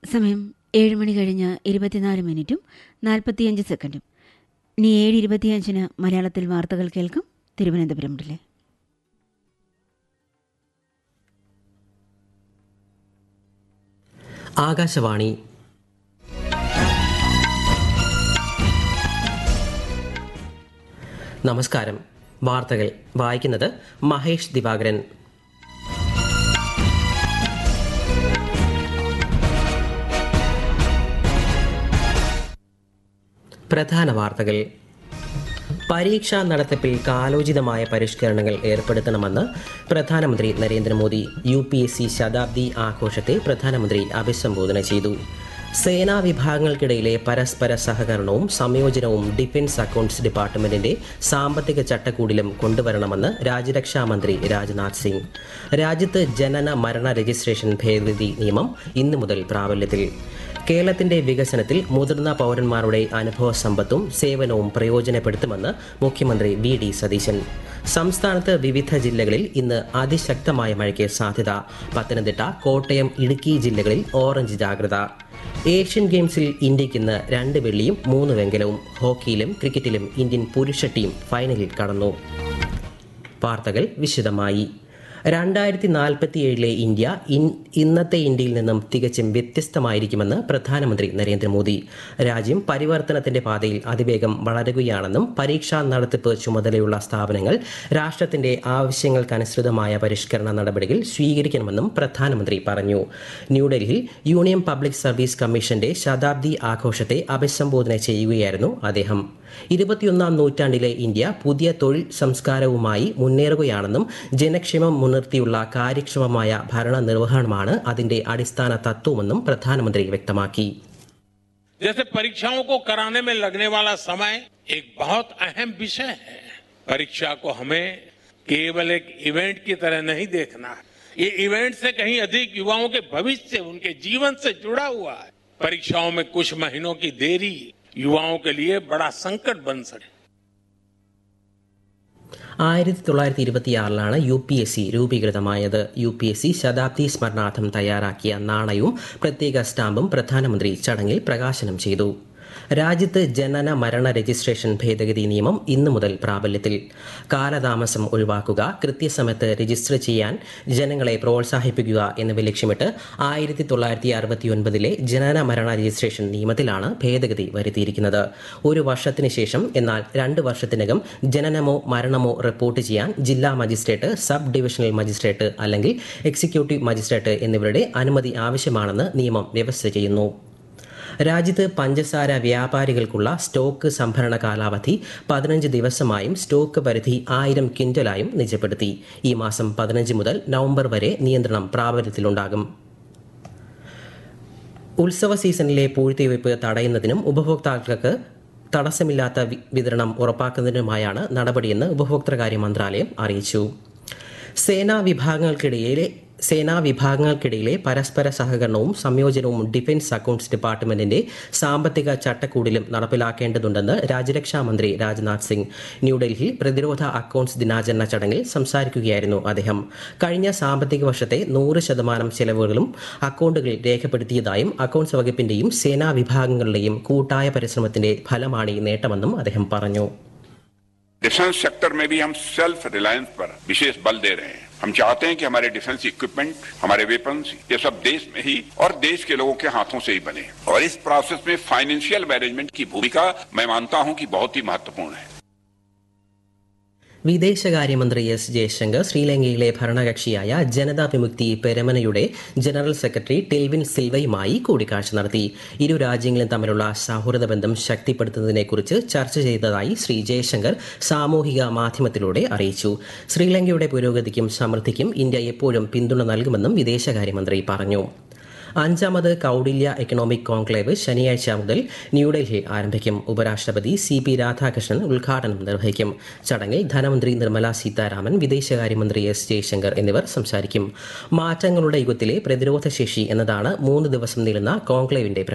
സമയം ഏഴ് മണി കഴിഞ്ഞ് ഇരുപത്തിനാല് മിനിറ്റും നാൽപ്പത്തിയഞ്ച് സെക്കൻഡും ഇനി ഏഴ് ഇരുപത്തിയഞ്ചിന് മലയാളത്തിൽ വാർത്തകൾ കേൾക്കാം തിരുവനന്തപുരം മുതലേ ആകാശവാണി നമസ്കാരം വാർത്തകൾ വായിക്കുന്നത് മഹേഷ് ദിവാകരൻ പ്രധാന വാർത്തകൾ പരീക്ഷാ നടത്തിപ്പിൽ കാലോചിതമായ പരിഷ്കരണങ്ങൾ ഏർപ്പെടുത്തണമെന്ന് പ്രധാനമന്ത്രി Narendra Modi U P S C ശതാബ്ദി ആഘോഷത്തെ പ്രധാനമന്ത്രി അഭിസംബോധന ചെയ്തു സേനാ വിഭാഗങ്ങൾക്കിടയിലെ പരസ്പര സഹകരണവും സംയോജനവും ഡിഫൻസ് അക്കൗണ്ട്സ് ഡിപ്പാർട്ട്മെന്റിന്റെ സാമ്പത്തിക ചട്ടക്കൂടിലും കൊണ്ടുവരണമെന്ന് രാജ്യരക്ഷാ മന്ത്രി രാജ്നാഥ് സിംഗ് രാജ്യത്ത് ജനന മരണ രജിസ്ട്രേഷൻ ഭേദഗതി നിയമം ഇന്നു മുതൽ പ്രാബല്യത്തിൽ കേരളത്തിന്റെ വികസനത്തിൽ മുതിർന്ന പൗരന്മാരുടെ അനുഭവ സമ്പത്തും സേവനവും പ്രയോജനപ്പെടുത്തുമെന്ന് മുഖ്യമന്ത്രി വി ഡി സതീശൻ സംസ്ഥാനത്ത് വിവിധ ജില്ലകളിൽ ഇന്ന് അതിശക്തമായ മഴയ്ക്ക് സാധ്യത പത്തനംതിട്ട കോട്ടയം ഇടുക്കി ജില്ലകളിൽ ഓറഞ്ച് ജാഗ്രത ഏഷ്യൻ ഗെയിംസിൽ ഇന്ത്യയ്ക്ക് ഇന്ന് രണ്ട് വെള്ളിയും മൂന്ന് വെങ്കലവും ഹോക്കിയിലും ക്രിക്കറ്റിലും ഇന്ത്യൻ പുരുഷ ടീം ഫൈനലിൽ കടന്നു വാർത്തകൾ വിശദമായി രണ്ടായിരത്തി നാൽപ്പത്തിയേഴിലെ ഇന്ത്യ ഇൻ ഇന്നത്തെ ഇന്ത്യയിൽ നിന്നും തികച്ചും വ്യത്യസ്തമായിരിക്കുമെന്ന് പ്രധാനമന്ത്രി നരേന്ദ്രമോദി രാജ്യം പരിവർത്തനത്തിന്റെ പാതയിൽ അതിവേഗം വളരുകയാണെന്നും പരീക്ഷാ നടത്തിപ്പ് ചുമതലയുള്ള സ്ഥാപനങ്ങൾ രാഷ്ട്രത്തിന്റെ ആവശ്യങ്ങൾക്കനുസൃതമായ പരിഷ്കരണ നടപടികൾ സ്വീകരിക്കണമെന്നും പ്രധാനമന്ത്രി പറഞ്ഞു ന്യൂഡൽഹിയിൽ യൂണിയൻ പബ്ലിക് സർവീസ് കമ്മീഷന്റെ ശതാബ്ദി ആഘോഷത്തെ അഭിസംബോധന ചെയ്യുകയായിരുന്നു അദ്ദേഹം ഇരുപത്തിയൊന്നാം നൂറ്റാണ്ടിലെ ഇന്ത്യ പുതിയ തൊഴിൽ സംസ്കാരവുമായി മുന്നേറുകയാണെന്നും ജനക്ഷേമം മുൻനിർത്തിയുള്ള കാര്യക്ഷമമായ ഭരണ നിർവഹണമാണ് അതിന്റെ അടിസ്ഥാന തത്വമെന്നും പ്രധാനമന്ത്രി വ്യക്തമാക്കി जैसे परीक्षाओं को कराने में लगने वाला समय एक बहुत अहम विषय है परीक्षा को हमें केवल एक इवेंट की तरह नहीं देखना है ये इवेंट से कहीं अधिक युवाओं के भविष्य से उनके जीवन से जुड़ा हुआ है परीक्षाओं में कुछ महीनों की देरी युवाओं के लिए बड़ा संकट बन सके ആയിരത്തി തൊള്ളായിരത്തി ഇരുപത്തിയാറിലാണ് യു പി എസ് സി രൂപീകൃതമായത് യു പി എസ് സി ശതാബ്ദി സ്മരണാർത്ഥം തയ്യാറാക്കിയ നാണയവും പ്രത്യേക സ്റ്റാമ്പും പ്രധാനമന്ത്രി ചടങ്ങിൽ പ്രകാശനം ചെയ്തു രാജ്യത്ത് ജനന മരണ രജിസ്ട്രേഷൻ ഭേദഗതി നിയമം ഇന്നു മുതൽ പ്രാബല്യത്തിൽ കാലതാമസം ഒഴിവാക്കുക കൃത്യസമയത്ത് രജിസ്റ്റർ ചെയ്യാൻ ജനങ്ങളെ പ്രോത്സാഹിപ്പിക്കുക എന്നിവ ലക്ഷ്യമിട്ട് ആയിരത്തി തൊള്ളായിരത്തി അറുപത്തിയൊൻപതിലെ ജനന മരണ രജിസ്ട്രേഷൻ നിയമത്തിലാണ് ഭേദഗതി വരുത്തിയിരിക്കുന്നത് ഒരു വർഷത്തിന് ശേഷം എന്നാൽ രണ്ട് വർഷത്തിനകം ജനനമോ മരണമോ റിപ്പോർട്ട് ചെയ്യാൻ ജില്ലാ മജിസ്ട്രേറ്റ് സബ് ഡിവിഷണൽ മജിസ്ട്രേറ്റ് അല്ലെങ്കിൽ എക്സിക്യൂട്ടീവ് മജിസ്ട്രേറ്റ് എന്നിവരുടെ അനുമതി ആവശ്യമാണെന്ന് നിയമം വ്യവസ്ഥ ചെയ്യുന്നു രാജ്യത്ത് പഞ്ചസാര വ്യാപാരികൾക്കുള്ള സ്റ്റോക്ക് സംഭരണ കാലാവധി പതിനഞ്ച് ദിവസമായും സ്റ്റോക്ക് പരിധി ആയിരം ക്വിൻ്റലായും നിജപ്പെടുത്തി ഈ മാസം പതിനഞ്ച് മുതൽ നവംബർ വരെ നിയന്ത്രണം പ്രാബല്യത്തിലുണ്ടാകും ഉത്സവ സീസണിലെ പൂഴ്ത്തിവയ്പ് തടയുന്നതിനും ഉപഭോക്താക്കൾക്ക് തടസ്സമില്ലാത്ത വി- വിതരണം ഉറപ്പാക്കുന്നതിനുമായാണ് നടപടിയെന്ന് ഉപഭോക്തൃകാര്യ മന്ത്രാലയം അറിയിച്ചു സേനാ വിഭാഗങ്ങൾക്കിടയിലെ സേനാ വിഭാഗങ്ങൾക്കിടയിലെ പരസ്പര സഹകരണവും സംയോജനവും ഡിഫൻസ് അക്കൗണ്ട്സ് ഡിപ്പാർട്ട്മെന്റിന്റെ സാമ്പത്തിക ചട്ടക്കൂടിലും നടപ്പിലാക്കേണ്ടതുണ്ടെന്ന് രാജ്യരക്ഷാ മന്ത്രി രാജ്നാഥ് സിംഗ് ന്യൂഡൽഹിയിൽ പ്രതിരോധ അക്കൗണ്ട്സ് ദിനാചരണ ചടങ്ങിൽ സംസാരിക്കുകയായിരുന്നു അദ്ദേഹം കഴിഞ്ഞ സാമ്പത്തിക വർഷത്തെ നൂറ് ശതമാനം ചെലവുകളും അക്കൗണ്ടുകളിൽ രേഖപ്പെടുത്തിയതായും അക്കൗണ്ട്സ് വകുപ്പിന്റെയും സേനാ വിഭാഗങ്ങളുടെയും കൂട്ടായ പരിശ്രമത്തിന്റെ ഫലമാണ് ഈ നേട്ടമെന്നും അദ്ദേഹം പറഞ്ഞു डिफेंस सेक्टर में भी हम सेल्फ रिलायंस पर विशेष बल दे रहे हैं हम चाहते हैं कि हमारे डिफेंस इक्विपमेंट हमारे वेपन्स ये सब देश में ही और देश के लोगों के हाथों से ही बने और इस प्रोसेस में फाइनेंशियल मैनेजमेंट की भूमिका मैं मानता हूं कि बहुत ही महत्वपूर्ण है വിദേശകാര്യമന്ത്രി എസ് ജയശങ്കർ ശ്രീലങ്കയിലെ ഭരണകക്ഷിയായ ജനതാ വിമുക്തി പെരമനയുടെ ജനറൽ സെക്രട്ടറി ടെൽവിൻ സിൽവയുമായി കൂടിക്കാഴ്ച നടത്തി ഇരു രാജ്യങ്ങളും തമ്മിലുള്ള സൗഹൃദ ബന്ധം ശക്തിപ്പെടുത്തുന്നതിനെക്കുറിച്ച് ചർച്ച ചെയ്തതായി ശ്രീ ജയശങ്കർ സാമൂഹിക മാധ്യമത്തിലൂടെ അറിയിച്ചു ശ്രീലങ്കയുടെ പുരോഗതിക്കും സമൃദ്ധിക്കും ഇന്ത്യ എപ്പോഴും പിന്തുണ നൽകുമെന്നും വിദേശകാര്യമന്ത്രി പറഞ്ഞു അഞ്ചാമത് കൌടില്യ എക്കണോമിക് കോൺക്ലേവ് ശനിയാഴ്ച മുതൽ ന്യൂഡൽഹിയിൽ ആരംഭിക്കും ഉപരാഷ്ട്രപതി സി പി രാധാകൃഷ്ണൻ ഉദ്ഘാടനം നിർവഹിക്കും ചടങ്ങിൽ ധനമന്ത്രി നിർമ്മല സീതാരാമൻ വിദേശകാര്യമന്ത്രി എസ് ജയശങ്കർ എന്നിവർ സംസാരിക്കും മാറ്റങ്ങളുടെ യുഗത്തിലെ പ്രതിരോധ ശേഷി എന്നതാണ് മൂന്ന് ദിവസം നീളുന്ന കോൺക്ലേവിന്റെ